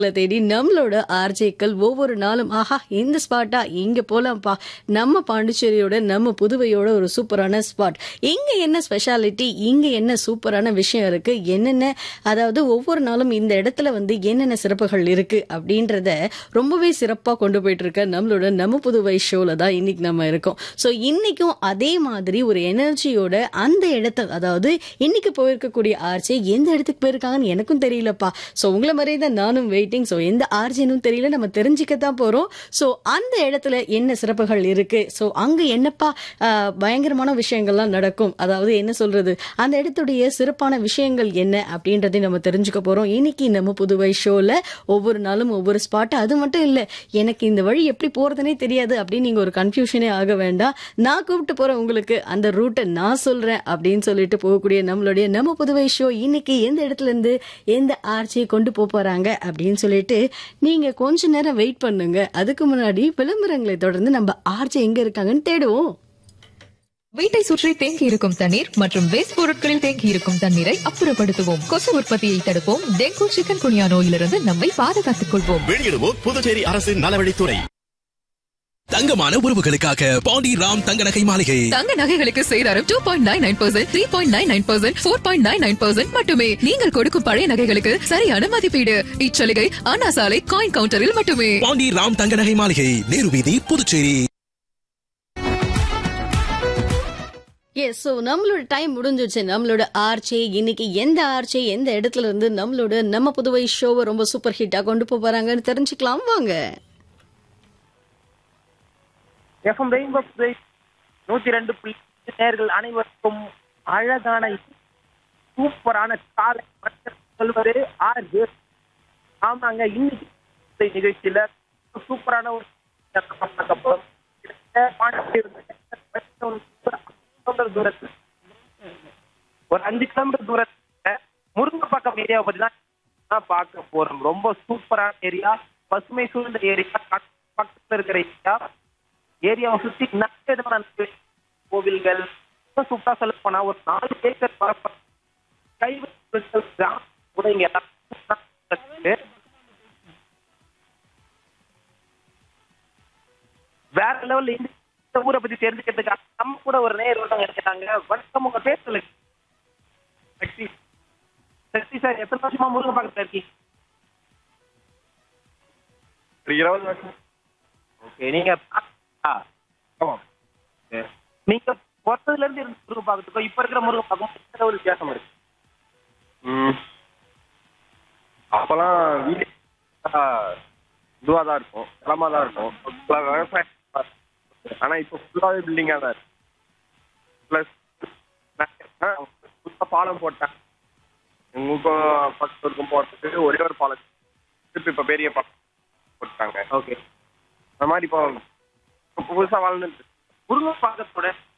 தேடி நம்மளோட ஆர்ஜேக்கள் ஒவ்வொரு நாளும் ஆஹா இந்த ஸ்பாட்டா இங்க போலாம்ப்பா நம்ம பாண்டிச்சேரியோட நம்ம புதுவையோட ஒரு சூப்பரான ஸ்பாட் இங்க என்ன ஸ்பெஷாலிட்டி இங்க என்ன சூப்பரான விஷயம் இருக்கு என்னென்ன அதாவது ஒவ்வொரு நாளும் இந்த இடத்துல வந்து என்னென்ன சிறப்புகள் இருக்கு அப்படின்றத ரொம்பவே சிறப்பா கொண்டு போயிட்டு இருக்க நம்மளோட நம்ம புதுவை ஷோல தான் இன்னைக்கு நம்ம இருக்கோம் ஸோ இன்னைக்கும் அதே மாதிரி ஒரு எனர்ஜியோட அந்த இடத்த அதாவது இன்னைக்கு போயிருக்கக்கூடிய ஆர்ஜே எந்த இடத்துக்கு போயிருக்காங்கன்னு எனக்கும் தெரியலப்பா ஸோ உங்களை மாதிரியே தான் நானும் வெயிட்டிங் ஸோ எந்த ஆர்ஜினும் தெரியல நம்ம தெரிஞ்சுக்க தான் போறோம் ஸோ அந்த இடத்துல என்ன சிறப்புகள் இருக்கு ஸோ அங்க என்னப்பா ஆஹ், பயங்கரமான விஷயங்கள்லாம் நடக்கும் அதாவது என்ன சொல்றது அந்த இடத்துடைய சிறப்பான விஷயங்கள் என்ன அப்படின்றதை நம்ம தெரிஞ்சுக்க போறோம் இன்னைக்கு நம்ம புதுவை ஷோல ஒவ்வொரு நாளும் ஒவ்வொரு ஸ்பாட் அது மட்டும் இல்ல எனக்கு இந்த வழி எப்படி போறதுனே தெரியாது அப்படின்னு நீங்க ஒரு கன்ஃபியூஷனே ஆக வேண்டாம் நான் கூப்பிட்டு போறேன் உங்களுக்கு அந்த ரூட்டை நான் சொல்றேன் அப்படின்னு சொல்லிட்டு போகக்கூடிய நம்மளுடைய நம்ம புதுவை ஷோ இன்னைக்கு எந்த இடத்துல இருந்து எந்த ஆர்ச்சியை கொண்டு போக போறாங்க அப்படின்னு சொல்லிட்டு நீங்க கொஞ்ச நேரம் வெயிட் பண்ணுங்க அதுக்கு முன்னாடி விளம்பரங்களை தொடர்ந்து நம்ம ஆர்ச்சி எங்க இருக்காங்கன்னு தேடுவோம் வீட்டை சுற்றி தேங்கி இருக்கும் தண்ணீர் மற்றும் வேஸ்ட் பொருட்களில் தேங்கி இருக்கும் தண்ணீரை அப்புறப்படுத்துவோம் கொசு உற்பத்தியை தடுப்போம் டெங்கு சிக்கன் குனியா நோயிலிருந்து நம்மை பாதுகாத்துக் கொள்வோம் வெளியிடுவோம் புதுச்சேரி அரசின் நலவழித்துறை தங்கமான உறவுகளுக்காக பாண்டி ராம் தங்க நகை மாளிகை தங்க நகைகளுக்கு சேதாரம் two point nine nine percent three point nine nine percent four point nine nine percent மட்டுமே நீங்கள் கொடுக்கும் பழைய நகைகளுக்கு சரியான மதிப்பீடு இச்சலுகை அண்ணா சாலை காயின் கவுண்டரில் மட்டுமே பாண்டி ராம் தங்க நகை மாளிகை நேரு வீதி புதுச்சேரி எஸ் ஸோ நம்மளோட டைம் முடிஞ்சிச்சு நம்மளோட ஆர்ச்சே இன்னைக்கு எந்த ஆர்ச்சே எந்த இடத்துல இருந்து நம்மளோட நம்ம புதுவை ஷோவை ரொம்ப சூப்பர் ஹிட்டா கொண்டு போக போறாங்கன்னு தெரிஞ்சுக்கலாம் வாங்க எஃப்எம் ரெயின்போ புதுவை நூத்தி ரெண்டு புள்ளி எட்டு நேயர்கள் அனைவருக்கும் அழகான சூப்பரான காலை வணக்கம் சொல்வது ஆர் ஜே ஆமாங்க இன்னைக்கு இந்த நிகழ்ச்சியில ஒரு சூப்பரான ஒரு பார்க்க போறோம். கிட்டத்தட்ட பாண்டிச்சேரியிலிருந்து ஒரு கிலோமீட்டர் தூரத்துல ஒரு அஞ்சு கிலோமீட்டர் தூரத்துல முருங்கப்பாக்கம் ஏரியாவை பத்தி தான் தான் பார்க்க போறோம் ரொம்ப சூப்பரான ஏரியா பசுமை சூழ்ந்த ஏரியா பக்கத்துல இருக்கிற ஏரியா ஏரியாவை சுத்தி நிறைய விதமான கோவில்கள் ரொம்ப சூப்பரா சொல்ல போனா ஒரு நாலு ஏக்கர் பரப்ப கைவிட்டு கிராமம் கூட இங்க எல்லாம் சூப்பரா இருக்கு. வேற லெவல்ல இந்த ஊரை பத்தி தெரிஞ்சுக்கிறதுக்காக நம்ம கூட ஒரு நேர் ஒருத்தவங்க எடுத்துட்டாங்க வணக்கம் உங்க பேர் சொல்லுங்க சக்தி சக்தி சார் எத்தனை வருஷமா முருகன் பக்கத்துல இருக்கீங்க ஒரு இருபது வருஷம் ஓகே நீங்க ஆ, ஆமா சரி. நீங்க பிறந்ததுல இருந்து இருந்த முருகன் பாக்கத்துக்கும் இப்ப இருக்கிற முருகன் பாக்கம் ஒரு வித்தியாசம் இருக்கு ம். அப்பெல்லாம் வீடு இதுவாக தான் இருக்கும் நிலமா தான் இருக்கும் ஃபுல்லாக விவசாயம் தான் இருக்கும். ஆனா இப்போ ஃபுல்லாவே பில்டிங்கா தான் இருக்கு ப்ளஸ் புதுசாக பாலம் போட்டேன் உங்களுக்கும் பக்கத்துக்கும் போகிறதுக்கு ஒரே ஒரு பாலம் திருப்பி இப்போ பெரிய பாலம் போட்டாங்க ஓகே அந்த மாதிரி இப்போ புதுசாக வாழ்ந்துட்டு முருகன் பாக்கத்தோட